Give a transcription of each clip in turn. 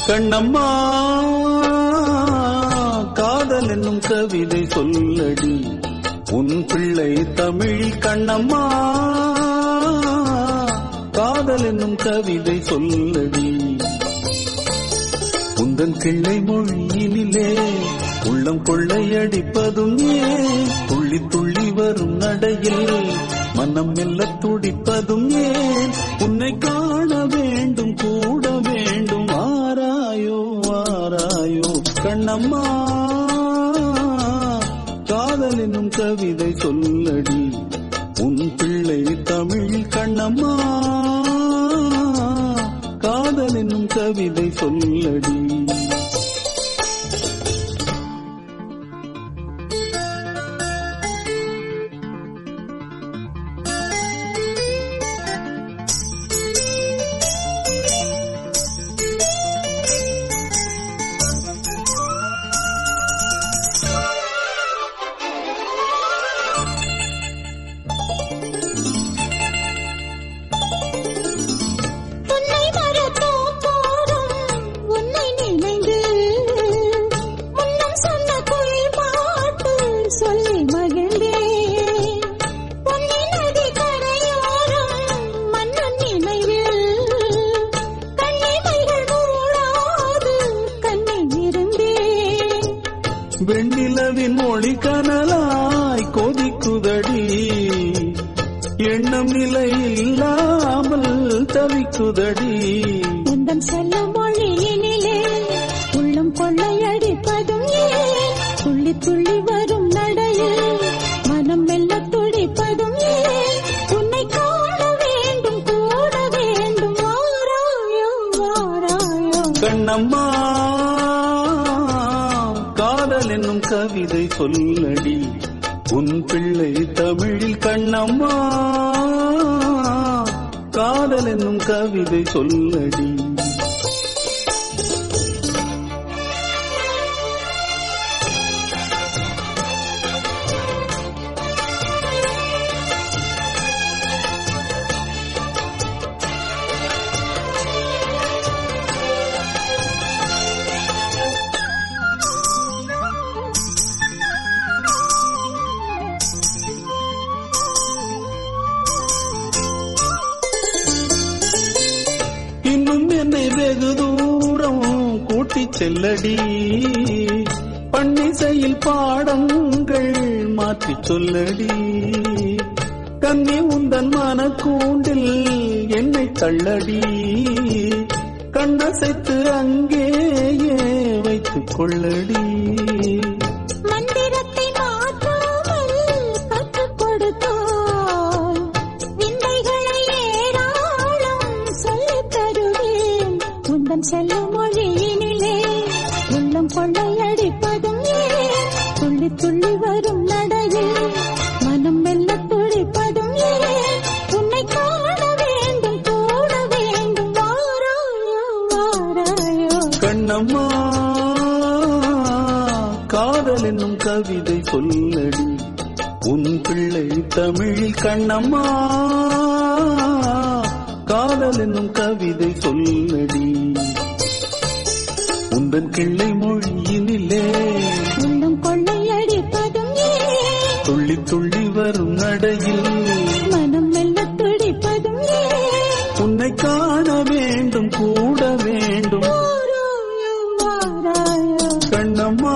கண்ணம்மா காதல் என்னும் கவிதை சொல்லடி உன் பிள்ளை தமிழ் கண்ணம்மா காதல் என்னும் கவிதை சொல்லடி உந்தன் கிள்ளை மொழியினிலே உள்ளம் கொள்ளையடிப்பதும் ஏன் துள்ளி துள்ளி வரும் நடையில் மனம் மெல்ல துடிப்பதும் ஏன் உன்னை காண வேண்டும் கூட வேண்டும் ஆராயோ ஆராயோ கண்ணம்மா காதல் என்னும் கவிதை சொல்லடி உன் பிள்ளை தமிழ் கண்ணம்மா காதல் என்னும் கவிதை சொல்லடி உன்னை மறக்கோ போதும் உன்னை நினைந்து முன்னம் சொன்ன குயில் பாட்டு சொல்லி மகிழ்ந்தேன் பொன்னி நதி கரையோரம் மன்னன் நினைவில் கண்ணிமைகள் மூடாது கண்ணில் இருந்தேன் வெண்ணிலவின் மொழி கனலாய் கொதிக்குதடி எண்ணம் நிலை இல்லாமல் தவிக்குதடி உந்தன் செல்ல மொழியினிலே உள்ளம் கொள்ளையடிப்பதும் ஏன் துள்ளி துள்ளி வரும் நடையில் மனம் மெல்ல துடிப்பதும் ஏன் உன்னை காண வேண்டும் கூட வேண்டும் வாராயோ வாராயோ கண்ணம்மா காதல் என்னும் கவிதை சொல்லடி உன் பிள்ளை தமிழில் கண்ணம்மா காதல் என்னும் கவிதை சொல்லடி இன்னும் என்னை வெகு தூரம் கூட்டிச் செல்லடி பன்னிசையில் பாடங்கள் மாற்றிச் சொல்லடி கண்ணி உந்தன் மனக்கூண்டில் என்னை தள்ளடி கண்ணசைத்து அங்கேயே வைத்துக் கொள்ளடி மந்திரத்தை மாற்றாமல் கற்றுக் கொடுத்தாய் விந்தைகளை ஏராளம் சொல்லித் தருவேன் உந்தன் செல்ல மொழியினிலே உள்ளம் கொள்ளையடிப்பதும் ஏன் துள்ளி துள்ளி வரும் நடையில் மனம் மெல்ல துடிப்பதும் ஏன் உன்னை காண வேண்டும் கூட வேண்டும் வாராயோ வாராயோ கண்ணம்மா காதல் என்னும் கவிதை சொல்லடி உன் பிள்ளை தமிழில் கண்ணம்மா காதல் என்னும் கவிதை சொல்லடி உந்தன் கிள்ளை மொழியினிலே உள்ளம் கொள்ளையடிப்பதும் ஏன் துள்ளி துள்ளி வரும் நடையில் மனம் மெல்ல துடிப்பதும் ஏன் உன்னை காண வேண்டும் கூட வேண்டும் வாராயோ வாராயோ கண்ணம்மா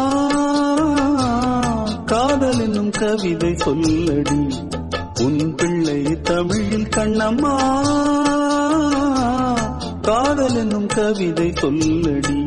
காதல் என்னும் கவிதை சொல்லடி உன் பிள்ளை தமிழில் கண்ணம்மா காதல் என்னும் கவிதை சொல்லடி